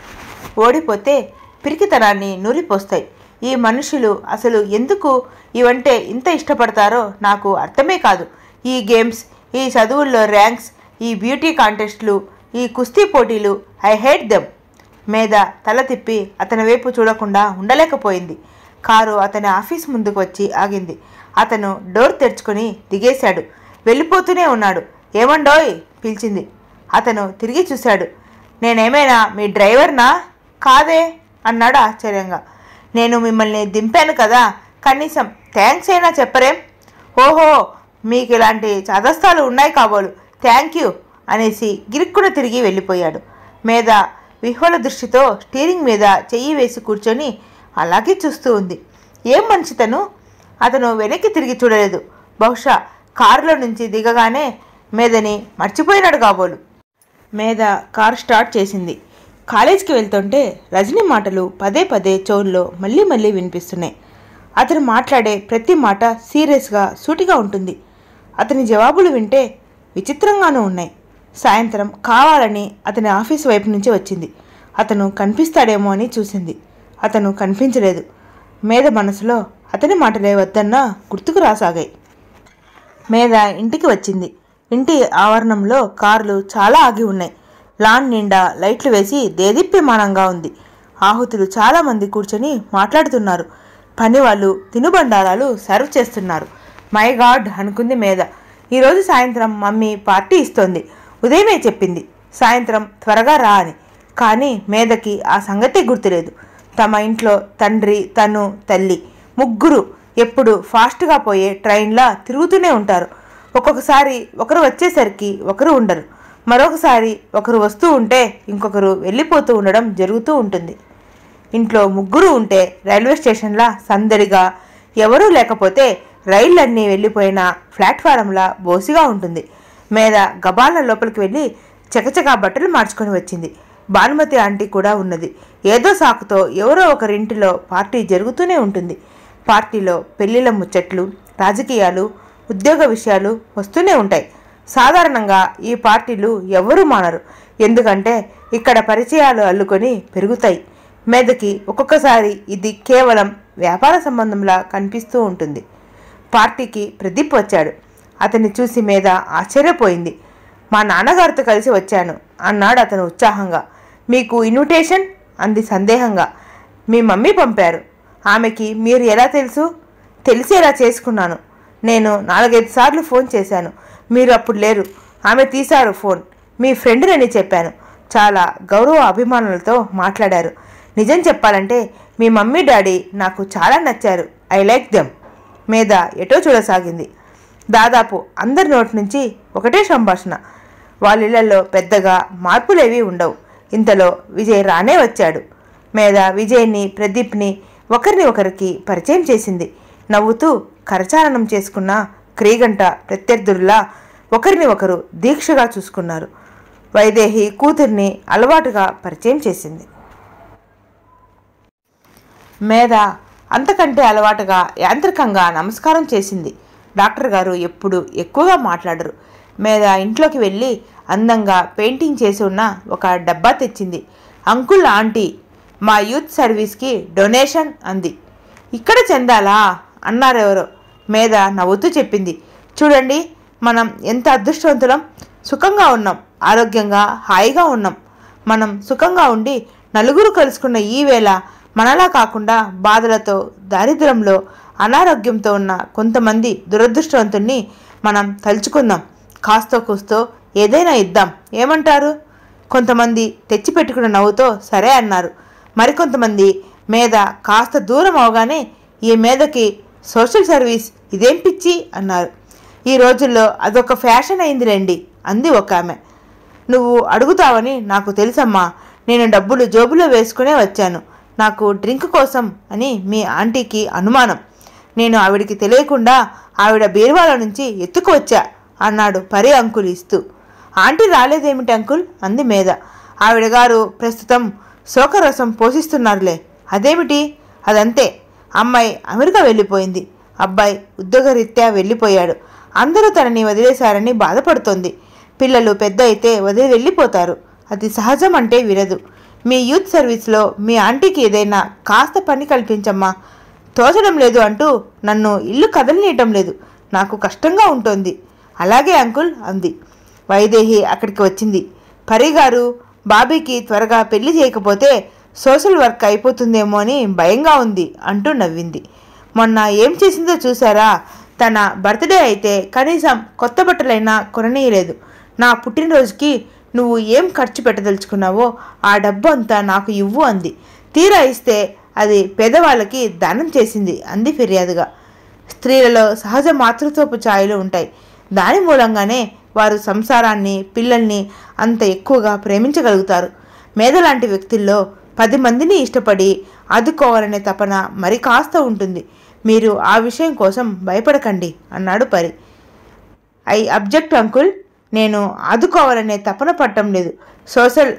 ఓడిపోతే పిరికితనాన్ని నూరిపోస్తాయి ఈ మనుషులు అసలు ఎందుకు ఇవంటే ఇంత ఇష్టపడతారో నాకు అర్థమే కాదు ఈ గేమ్స్ ఈ చదువుల్లో ర్యాంక్స్ ఈ బ్యూటీ కాంటెస్ట్లు ఈ కుస్తీ పోటీలు ఐ హేట్ దెమ్ మీద తల తిప్పి అతని వైపు చూడకుండా ఉండలేకపోయింది కారు అతని ఆఫీస్ ముందుకు వచ్చి ఆగింది అతను డోర్ తెరుచుకొని దిగేశాడు వెళ్ళిపోతూనే ఉన్నాడు ఏమండోయ్ పిలిచింది అతను తిరిగి చూశాడు నేనేమైనా మీ డ్రైవర్నా కాదే అన్నాడు ఆశ్చర్యంగా నేను మిమ్మల్ని దింపాను కదా కనీసం థ్యాంక్స్ అయినా చెప్పరేం ఓహో మీకు ఇలాంటి చదస్తాలు ఉన్నాయి కాబోలు థ్యాంక్ యూ అనేసి గిరుక్కున తిరిగి వెళ్ళిపోయాడు మీద విహ్వల దృష్టితో స్టీరింగ్ మీద చెయ్యి వేసి కూర్చొని అలాగే చూస్తూ ఉంది ఏం మనిషి తను అతను వెనక్కి తిరిగి చూడలేదు బహుశా కారులో నుంచి దిగగానే మేదని మర్చిపోయినాడు కాబోలు మీద కారు స్టార్ట్ చేసింది కాలేజీకి వెళ్తుంటే రజనీ మాటలు పదే పదే చెవుల్లో మళ్ళీ మళ్ళీ వినిపిస్తున్నాయి అతను మాట్లాడే ప్రతి మాట సీరియస్గా సూటిగా ఉంటుంది అతని జవాబులు వింటే విచిత్రంగానూ ఉన్నాయి సాయంత్రం కావాలని అతని ఆఫీస్ వైపు నుంచి వచ్చింది అతను కనిపిస్తాడేమో అని చూసింది అతను కనిపించలేదు మీద మనసులో అతని మాటలే వద్దన్నా గుర్తుకు రాసాగాయి మీద ఇంటికి వచ్చింది ఇంటి ఆవరణంలో కార్లు చాలా ఆగి ఉన్నాయి లాన్ నిండా లైట్లు వేసి దేదీప్యమానంగా ఉంది ఆహుతులు చాలామంది కూర్చొని మాట్లాడుతున్నారు పనివాళ్ళు తినుబండారాలు సర్వ్ చేస్తున్నారు మై గాడ్ అనుకుంది మీద ఈరోజు సాయంత్రం మమ్మీ పార్టీ ఇస్తోంది ఉదయమే చెప్పింది సాయంత్రం త్వరగా రా అని కానీ మేధకి ఆ సంగతి గుర్తులేదు తమ ఇంట్లో తండ్రి తను తల్లి ముగ్గురు ఎప్పుడు ఫాస్ట్గా పోయే ట్రైన్లా తిరుగుతూనే ఉంటారు ఒక్కొక్కసారి ఒకరు వచ్చేసరికి ఒకరు ఉండరు మరొకసారి ఒకరు వస్తూ ఉంటే ఇంకొకరు వెళ్ళిపోతూ ఉండడం జరుగుతూ ఉంటుంది ఇంట్లో ముగ్గురు ఉంటే రైల్వే స్టేషన్లా సందడిగా ఎవరూ లేకపోతే రైళ్ళన్నీ వెళ్ళిపోయిన ప్లాట్ఫారంలా బోసిగా ఉంటుంది మీద గబాల లోపలికి వెళ్ళి చకచకా బట్టలు మార్చుకొని వచ్చింది భానుమతి ఆంటీ కూడా ఉన్నది ఏదో సాకుతో ఎవరో ఒకరింటిలో పార్టీ జరుగుతూనే ఉంటుంది పార్టీలో పెళ్లిళ్ళ ముచ్చట్లు రాజకీయాలు ఉద్యోగ విషయాలు వస్తూనే ఉంటాయి సాధారణంగా ఈ పార్టీలు ఎవరూ మానరు ఎందుకంటే ఇక్కడ పరిచయాలు అల్లుకొని పెరుగుతాయి మీదకి ఒక్కొక్కసారి ఇది కేవలం వ్యాపార సంబంధంలా కనిపిస్తూ ఉంటుంది పార్టీకి ప్రదీప్ వచ్చాడు అతన్ని చూసి మీద ఆశ్చర్యపోయింది మా నాన్నగారితో కలిసి వచ్చాను అన్నాడు అతను ఉత్సాహంగా మీకు ఇన్విటేషన్ అంది సందేహంగా మీ మమ్మీ పంపారు ఆమెకి మీరు ఎలా తెలుసు తెలిసేలా చేసుకున్నాను నేను నాలుగైదు సార్లు ఫోన్ చేశాను మీరు అప్పుడు లేరు ఆమె తీశారు ఫోన్ మీ ఫ్రెండ్నని చెప్పాను చాలా గౌరవ అభిమానులతో మాట్లాడారు నిజం చెప్పాలంటే మీ మమ్మీ డాడీ నాకు చాలా నచ్చారు ఐ లైక్ దెమ్ మీద ఎటో చూడసాగింది దాదాపు అందరి నోటి నుంచి ఒకటే సంభాషణ వాళ్ళిళ్లలో పెద్దగా మార్పులేవీ ఉండవు ఇంతలో విజయ్ రానే వచ్చాడు మీద విజయ్ని ప్రదీప్ని ఒకరిని ఒకరికి పరిచయం చేసింది నవ్వుతూ కరచాలనం చేసుకున్న క్రీగంట ప్రత్యర్థుల్లా ఒకరిని ఒకరు దీక్షగా చూసుకున్నారు వైదేహి కూతుర్ని అలవాటుగా పరిచయం చేసింది మేధ అంతకంటే అలవాటుగా యాంత్రికంగా నమస్కారం చేసింది డాక్టర్ గారు ఎప్పుడు ఎక్కువగా మాట్లాడరు మేధ ఇంట్లోకి వెళ్ళి అందంగా పెయింటింగ్ చేసి ఉన్న ఒక డబ్బా తెచ్చింది అంకుల్ ఆంటీ మా యూత్ సర్వీస్కి డొనేషన్ అంది ఇక్కడ చెందాలా అన్నారెవరో మేధ నవ్వుతూ చెప్పింది చూడండి మనం ఎంత అదృష్టవంతులం సుఖంగా ఉన్నాం ఆరోగ్యంగా హాయిగా ఉన్నాం మనం సుఖంగా ఉండి నలుగురు కలుసుకున్న ఈ వేళ మనలా కాకుండా బాధలతో దారిద్ర్యంలో అనారోగ్యంతో ఉన్న కొంతమంది దురదృష్టవంతుణ్ణి మనం తలుచుకుందాం కాస్తో కూస్తో ఏదైనా ఇద్దాం ఏమంటారు కొంతమంది తెచ్చిపెట్టుకున్న నవ్వుతో సరే అన్నారు మరికొంతమంది మీద కాస్త దూరం అవగానే ఈ మీదకి సోషల్ సర్వీస్ ఇదేం పిచ్చి అన్నారు ఈ రోజుల్లో అదొక ఫ్యాషన్ అయిందిలేండి అంది ఒక ఆమె నువ్వు అడుగుతావని నాకు తెలుసమ్మా నేను డబ్బులు జోబులో వేసుకునే వచ్చాను నాకు డ్రింక్ కోసం అని మీ ఆంటీకి అనుమానం నేను ఆవిడికి తెలియకుండా ఆవిడ బీరువాల నుంచి ఎత్తుకు వచ్చా అన్నాడు పరి అంకుల్ ఇస్తూ ఆంటీ రాలేదేమిటి అంకుల్ అంది మీద ఆవిడ గారు ప్రస్తుతం శోకరసం పోషిస్తున్నారులే అదేమిటి అదంతే అమ్మాయి అమెరికా వెళ్ళిపోయింది అబ్బాయి ఉద్యోగరీత్యా వెళ్ళిపోయాడు అందరూ తనని వదిలేశారని బాధపడుతోంది పిల్లలు పెద్ద అయితే వదిలి వెళ్ళిపోతారు అది సహజం అంటే వినదు మీ యూత్ సర్వీస్లో మీ ఆంటీకి ఏదైనా కాస్త పని కల్పించమ్మా తోచడం లేదు అంటూ నన్ను ఇల్లు కదలనీయటం లేదు నాకు కష్టంగా ఉంటుంది అలాగే అంకుల్ అంది వైదేహి అక్కడికి వచ్చింది పరిగారు బాబీకి త్వరగా పెళ్లి చేయకపోతే సోషల్ వర్క్ అయిపోతుందేమో అని భయంగా ఉంది అంటూ నవ్వింది మొన్న ఏం చేసిందో చూసారా తన బర్త్డే అయితే కనీసం కొత్త బట్టలైనా కొననీయలేదు నా పుట్టినరోజుకి నువ్వు ఏం ఖర్చు పెట్టదలుచుకున్నావో ఆ డబ్బు అంతా నాకు ఇవ్వు అంది తీరా ఇస్తే అది పేదవాళ్ళకి దానం చేసింది అంది ఫిర్యాదుగా స్త్రీలలో సహజ మాతృత్వపు ఛాయలు ఉంటాయి దాని మూలంగానే వారు సంసారాన్ని పిల్లల్ని అంత ఎక్కువగా ప్రేమించగలుగుతారు మేధలాంటి వ్యక్తుల్లో పది మందిని ఇష్టపడి ఆదుకోవాలనే తపన మరి కాస్త ఉంటుంది మీరు ఆ విషయం కోసం భయపడకండి అన్నాడు పరి ఐ అబ్జెక్ట్ అంకుల్ నేను ఆదుకోవాలనే తపన పట్టం లేదు సోషల్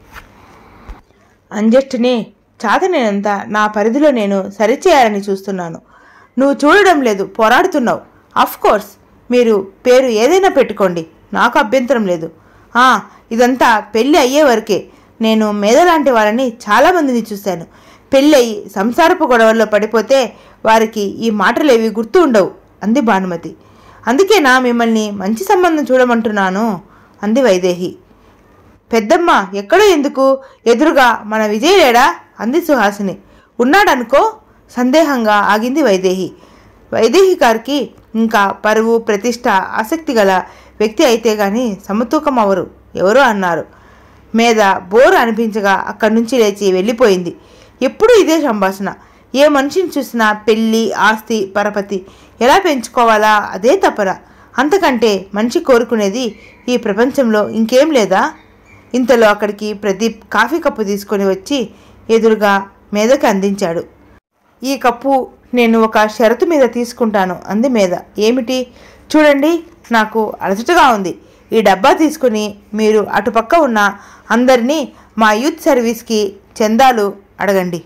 అంజస్ట్ని చాతనేనంత నా పరిధిలో నేను సరిచేయాలని చూస్తున్నాను నువ్వు చూడడం లేదు పోరాడుతున్నావు అఫ్ కోర్స్ మీరు పేరు ఏదైనా పెట్టుకోండి నాకు అభ్యంతరం లేదు ఆ, ఇదంతా పెళ్ళి అయ్యే వరకే నేను మేధలాంటి వాళ్ళని చాలామందిని చూశాను పెళ్ళయి సంసారపు గొడవల్లో పడిపోతే వారికి ఈ మాటలేవి గుర్తు ఉండవు అంది భానుమతి అందుకేనా మిమ్మల్ని మంచి సంబంధం చూడమంటున్నాను అంది వైదేహి పెద్దమ్మ ఎక్కడో ఎందుకు ఎదురుగా మన విజయ్ లేడా అంది సుహాసిని ఉన్నాడనుకో సందేహంగా ఆగింది వైదేహి వైదేహి గారికి ఇంకా పరువు ప్రతిష్ట ఆసక్తి గల వ్యక్తి అయితే గాని సమతూకం అవరు ఎవరో అన్నారు మీద బోరు అనిపించగా అక్కడి నుంచి లేచి వెళ్ళిపోయింది ఎప్పుడు ఇదే సంభాషణ ఏ మనిషిని చూసినా పెళ్ళి ఆస్తి పరపతి ఎలా పెంచుకోవాలా అదే తపన అంతకంటే మనిషి కోరుకునేది ఈ ప్రపంచంలో ఇంకేం లేదా ఇంతలో అక్కడికి ప్రదీప్ కాఫీ కప్పు తీసుకొని వచ్చి ఎదురుగా మీదకి అందించాడు ఈ కప్పు నేను ఒక షరతు మీద తీసుకుంటాను అంది మీద ఏమిటి చూడండి నాకు అలసటగా ఉంది ఈ డబ్బా తీసుకుని మీరు అటుపక్క ఉన్న అందరినీ మా యూత్ సర్వీస్కి చందాలు అడగండి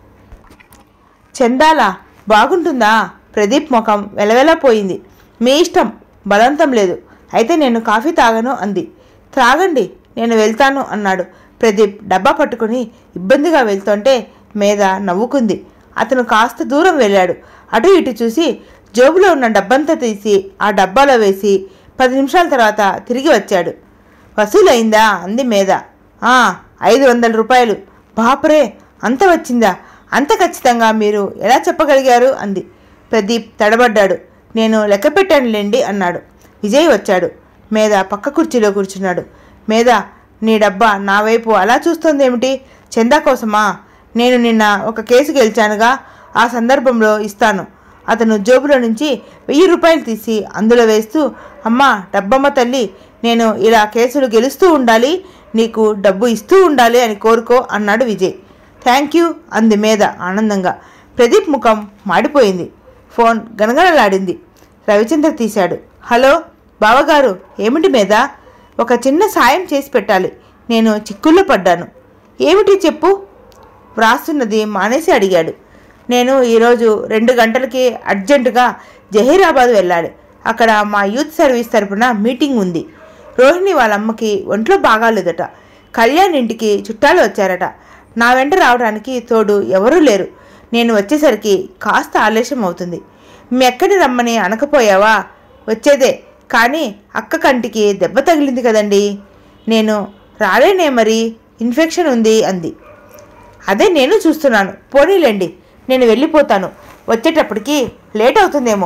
చందాలా బాగుంటుందా ప్రదీప్ ముఖం వెలవెలపోయింది మీ ఇష్టం బలవంతం లేదు అయితే నేను కాఫీ తాగను అంది త్రాగండి నేను వెళ్తాను అన్నాడు ప్రదీప్ డబ్బా పట్టుకుని ఇబ్బందిగా వెళ్తుంటే మీద నవ్వుకుంది అతను కాస్త దూరం వెళ్ళాడు అటు ఇటు చూసి జోబులో ఉన్న డబ్బంతా తీసి ఆ డబ్బాలో వేసి పది నిమిషాల తర్వాత తిరిగి వచ్చాడు వసూలైందా అంది మీద "ఆ, ఐదు వందల రూపాయలు బాపురే అంత వచ్చిందా అంత ఖచ్చితంగా మీరు ఎలా చెప్పగలిగారు అంది ప్రదీప్ తడబడ్డాడు నేను లెక్క పెట్టానులేండి అన్నాడు విజయ్ వచ్చాడు మీద పక్క కుర్చీలో కూర్చున్నాడు మీద నీ డబ్బా నా వైపు అలా చూస్తోందేమిటి చందా కోసమా నేను నిన్న ఒక కేసు గెలిచానుగా ఆ సందర్భంలో ఇస్తాను అతను జోబులో నుంచి వెయ్యి రూపాయలు తీసి అందులో వేస్తూ అమ్మా డబ్బమ్మ తల్లి నేను ఇలా కేసులు గెలుస్తూ ఉండాలి నీకు డబ్బు ఇస్తూ ఉండాలి అని కోరుకో అన్నాడు విజయ్ థ్యాంక్ యూ అంది మీద ఆనందంగా ప్రదీప్ ముఖం మాడిపోయింది ఫోన్ గనగనలాడింది రవిచంద్ర తీశాడు హలో బావగారు ఏమిటి మీద ఒక చిన్న సాయం చేసి పెట్టాలి నేను చిక్కుల్లో పడ్డాను ఏమిటి చెప్పు వ్రాస్తున్నది మానేసి అడిగాడు నేను ఈరోజు రెండు గంటలకి అర్జెంటుగా జహీరాబాద్ వెళ్ళాలి అక్కడ మా యూత్ సర్వీస్ తరపున మీటింగ్ ఉంది రోహిణి వాళ్ళ అమ్మకి ఒంట్లో బాగాలేదట కళ్యాణ్ ఇంటికి చుట్టాలు వచ్చారట నా వెంట రావడానికి తోడు ఎవరూ లేరు నేను వచ్చేసరికి కాస్త ఆలస్యం అవుతుంది మీ ఎక్కడి రమ్మని అనకపోయావా వచ్చేదే కానీ అక్క కంటికి దెబ్బ తగిలింది కదండి నేను రాలేనే మరి ఇన్ఫెక్షన్ ఉంది అంది అదే నేను చూస్తున్నాను పోనీలేండి నేను వెళ్ళిపోతాను వచ్చేటప్పటికి లేట్ అవుతుందేమో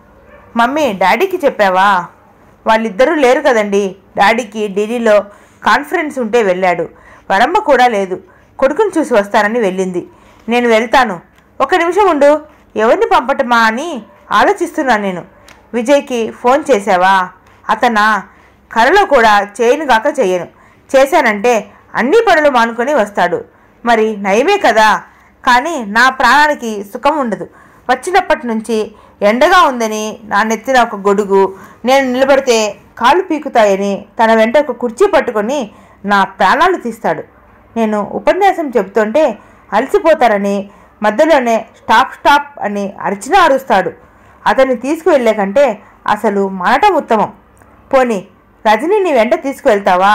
మమ్మీ డాడీకి చెప్పావా వాళ్ళిద్దరూ లేరు కదండి డాడీకి ఢిల్లీలో కాన్ఫరెన్స్ ఉంటే వెళ్ళాడు వరమ్మ కూడా లేదు కొడుకుని చూసి వస్తానని వెళ్ళింది నేను వెళ్తాను ఒక నిమిషం ఉండు ఎవరిని పంపటమా అని ఆలోచిస్తున్నాను నేను విజయ్కి ఫోన్ చేశావా అతనా కలలో కూడా చేయను గాక చెయ్యను చేశానంటే అన్ని పనులు మానుకొని వస్తాడు మరి నయమే కదా కానీ నా ప్రాణానికి సుఖం ఉండదు వచ్చినప్పటి నుంచి ఎండగా ఉందని నా నెత్తిన ఒక గొడుగు నేను నిలబడితే కాళ్ళు పీకుతాయని తన వెంట ఒక కుర్చీ పట్టుకొని నా ప్రాణాలు తీస్తాడు నేను ఉపన్యాసం చెబుతుంటే అలసిపోతారని మధ్యలోనే స్టాప్ స్టాప్ అని అరిచినా అరుస్తాడు అతన్ని తీసుకువెళ్ళే కంటే అసలు మానటం ఉత్తమం పోనీ రజని నీ వెంట తీసుకువెళ్తావా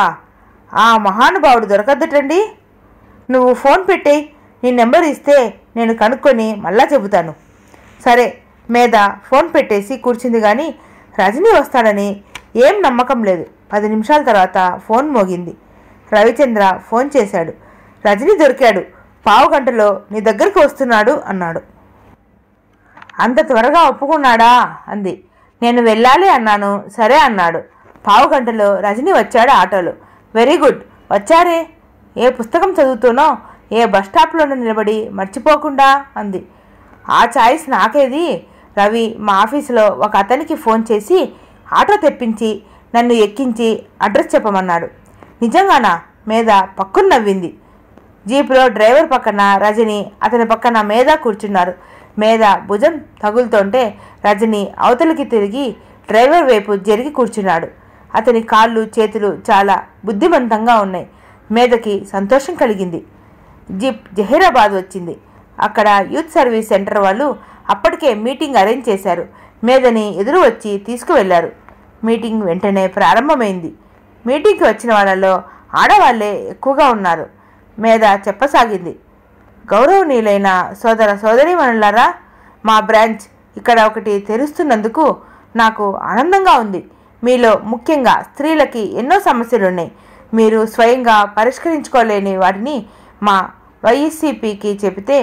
ఆ మహానుభావుడు దొరకద్దటండి నువ్వు ఫోన్ పెట్టేయి నీ నెంబర్ ఇస్తే నేను కనుక్కొని మళ్ళా చెబుతాను సరే మీద ఫోన్ పెట్టేసి కూర్చుంది కానీ రజనీ వస్తాడని ఏం నమ్మకం లేదు పది నిమిషాల తర్వాత ఫోన్ మోగింది రవిచంద్ర ఫోన్ చేశాడు రజనీ దొరికాడు పావు గంటలో నీ దగ్గరికి వస్తున్నాడు అన్నాడు అంత త్వరగా ఒప్పుకున్నాడా అంది నేను వెళ్ళాలి అన్నాను సరే అన్నాడు పావు గంటలో రజని వచ్చాడు ఆటోలో వెరీ గుడ్ వచ్చారే ఏ పుస్తకం చదువుతూనో ఏ బస్ స్టాప్లోనూ నిలబడి మర్చిపోకుండా అంది ఆ ఛాయిస్ నాకేది రవి మా ఆఫీసులో ఒక అతనికి ఫోన్ చేసి ఆటో తెప్పించి నన్ను ఎక్కించి అడ్రస్ చెప్పమన్నాడు నిజంగానా మీద పక్కున నవ్వింది జీపులో డ్రైవర్ పక్కన రజని అతని పక్కన మేధ కూర్చున్నారు మేధ భుజం తగులుతుంటే రజని అవతలికి తిరిగి డ్రైవర్ వైపు జరిగి కూర్చున్నాడు అతని కాళ్ళు చేతులు చాలా బుద్ధిమంతంగా ఉన్నాయి మేధకి సంతోషం కలిగింది జీప్ జహీరాబాద్ వచ్చింది అక్కడ యూత్ సర్వీస్ సెంటర్ వాళ్ళు అప్పటికే మీటింగ్ అరేంజ్ చేశారు మేధని ఎదురు వచ్చి తీసుకువెళ్లారు మీటింగ్ వెంటనే ప్రారంభమైంది మీటింగ్కి వచ్చిన వాళ్ళలో ఆడవాళ్లే ఎక్కువగా ఉన్నారు మీద చెప్పసాగింది గౌరవనీయులైన సోదర సోదరీమణులారా మా బ్రాంచ్ ఇక్కడ ఒకటి తెరుస్తున్నందుకు నాకు ఆనందంగా ఉంది మీలో ముఖ్యంగా స్త్రీలకి ఎన్నో సమస్యలు ఉన్నాయి మీరు స్వయంగా పరిష్కరించుకోలేని వాటిని మా వైఎస్సిపికి చెబితే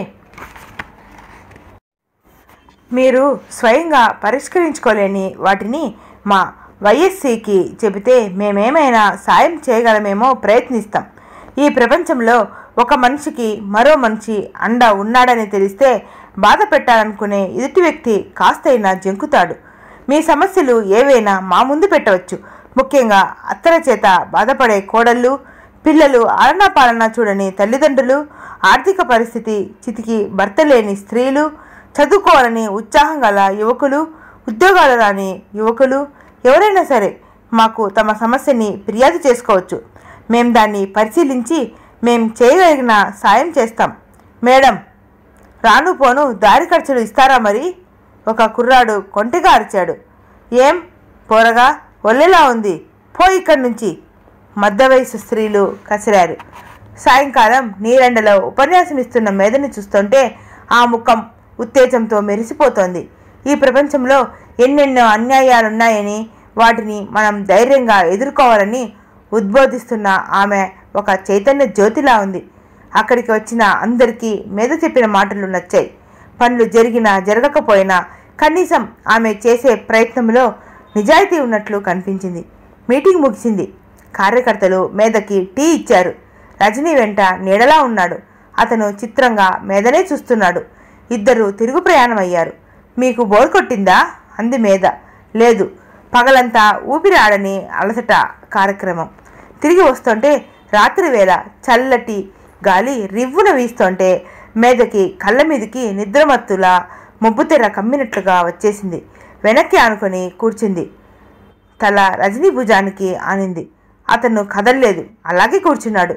మీరు స్వయంగా పరిష్కరించుకోలేని వాటిని మా వైఎస్సికి చెబితే మేమేమైనా సాయం చేయగలమేమో ప్రయత్నిస్తాం ఈ ప్రపంచంలో ఒక మనిషికి మరో మనిషి అండ ఉన్నాడని తెలిస్తే బాధ పెట్టాలనుకునే ఎదుటి వ్యక్తి కాస్తైనా జంకుతాడు మీ సమస్యలు ఏవైనా మా ముందు పెట్టవచ్చు ముఖ్యంగా అత్తల చేత బాధపడే కోడళ్ళు పిల్లలు ఆలనా పాలన చూడని తల్లిదండ్రులు ఆర్థిక పరిస్థితి చితికి భర్త లేని స్త్రీలు చదువుకోవాలని ఉత్సాహం గల యువకులు ఉద్యోగాలు రాని యువకులు ఎవరైనా సరే మాకు తమ సమస్యని ఫిర్యాదు చేసుకోవచ్చు మేం దాన్ని పరిశీలించి మేం చేయగలిగిన సాయం చేస్తాం మేడం రాను పోను దారి ఖర్చులు ఇస్తారా మరి ఒక కుర్రాడు కొంటిగా అరిచాడు ఏం పోరగా ఒళ్ళెలా ఉంది పో ఇక్కడి నుంచి మధ్య వయసు స్త్రీలు కసిరారు సాయంకాలం నీరెండలో ఉపన్యాసం ఇస్తున్న మేధని చూస్తుంటే ఆ ముఖం ఉత్తేజంతో మెరిసిపోతోంది ఈ ప్రపంచంలో ఎన్నెన్నో అన్యాయాలున్నాయని వాటిని మనం ధైర్యంగా ఎదుర్కోవాలని ఉద్బోధిస్తున్న ఆమె ఒక చైతన్య జ్యోతిలా ఉంది అక్కడికి వచ్చిన అందరికీ మీద చెప్పిన మాటలు నచ్చాయి పనులు జరిగినా జరగకపోయినా కనీసం ఆమె చేసే ప్రయత్నంలో నిజాయితీ ఉన్నట్లు కనిపించింది మీటింగ్ ముగిసింది కార్యకర్తలు మేధకి టీ ఇచ్చారు రజనీ వెంట నీడలా ఉన్నాడు అతను చిత్రంగా మేధనే చూస్తున్నాడు ఇద్దరు తిరుగు ప్రయాణం అయ్యారు మీకు బోర్ కొట్టిందా అంది మేధ లేదు పగలంతా ఊపిరి ఆడని అలసట కార్యక్రమం తిరిగి వస్తుంటే రాత్రి వేళ చల్లటి గాలి రివ్వున వీస్తుంటే మేధకి కళ్ళ మీదకి నిద్రమత్తులా మొబ్బుతెర కమ్మినట్లుగా వచ్చేసింది వెనక్కి ఆనుకొని కూర్చుంది తల రజనీ భుజానికి ఆనింది అతను కదల్లేదు అలాగే కూర్చున్నాడు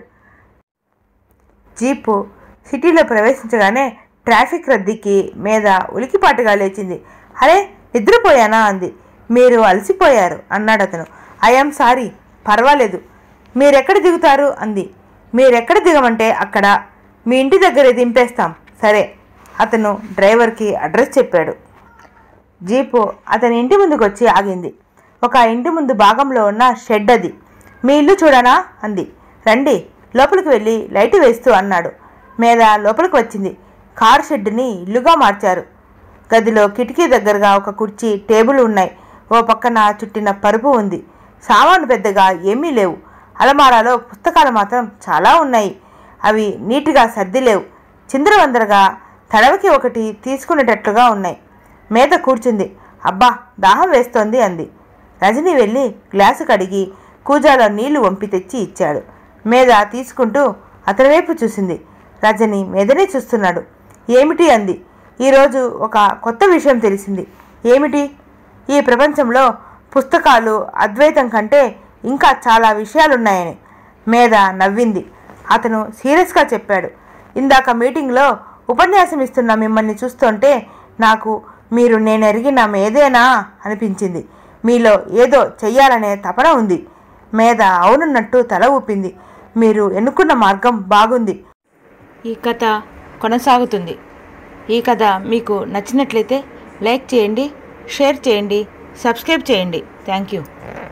జీపు సిటీలో ప్రవేశించగానే ట్రాఫిక్ రద్దీకి మీద ఉలికిపాటుగా లేచింది అరే నిద్రపోయానా అంది మీరు అలసిపోయారు అన్నాడు అతను ఐఎమ్ సారీ పర్వాలేదు మీరెక్కడ దిగుతారు అంది మీరెక్కడ దిగమంటే అక్కడ మీ ఇంటి దగ్గరే దింపేస్తాం సరే అతను డ్రైవర్కి అడ్రస్ చెప్పాడు జీపు అతని ఇంటి ముందుకు వచ్చి ఆగింది ఒక ఇంటి ముందు భాగంలో ఉన్న షెడ్ అది మీ ఇల్లు చూడనా అంది రండి లోపలికి వెళ్ళి లైట్ వేస్తూ అన్నాడు మీద లోపలికి వచ్చింది కారు షెడ్డుని ఇల్లుగా మార్చారు గదిలో కిటికీ దగ్గరగా ఒక కుర్చీ టేబుల్ ఉన్నాయి ఓ పక్కన చుట్టిన పరుపు ఉంది సామాను పెద్దగా ఏమీ లేవు అలమారాలో పుస్తకాలు మాత్రం చాలా ఉన్నాయి అవి నీట్గా సర్ది లేవు చిందరవందరగా తడవకి ఒకటి తీసుకునేటట్లుగా ఉన్నాయి మేత కూర్చుంది అబ్బా దాహం వేస్తోంది అంది రజని వెళ్ళి గ్లాసు కడిగి కూజాలో నీళ్లు వంపి తెచ్చి ఇచ్చాడు మేధ తీసుకుంటూ అతని వైపు చూసింది రజని మీదనే చూస్తున్నాడు ఏమిటి అంది ఈరోజు ఒక కొత్త విషయం తెలిసింది ఏమిటి ఈ ప్రపంచంలో పుస్తకాలు అద్వైతం కంటే ఇంకా చాలా విషయాలున్నాయని మేధ నవ్వింది అతను సీరియస్గా చెప్పాడు ఇందాక మీటింగ్లో ఉపన్యాసం ఇస్తున్న మిమ్మల్ని చూస్తుంటే నాకు మీరు నేను ఎరిగిన మేదేనా అనిపించింది మీలో ఏదో చెయ్యాలనే తపన ఉంది మేధ అవునున్నట్టు తల ఊపింది మీరు ఎన్నుకున్న మార్గం బాగుంది ఈ కథ కొనసాగుతుంది ఈ కథ మీకు నచ్చినట్లయితే లైక్ చేయండి షేర్ చేయండి సబ్స్క్రైబ్ చేయండి థ్యాంక్ యూ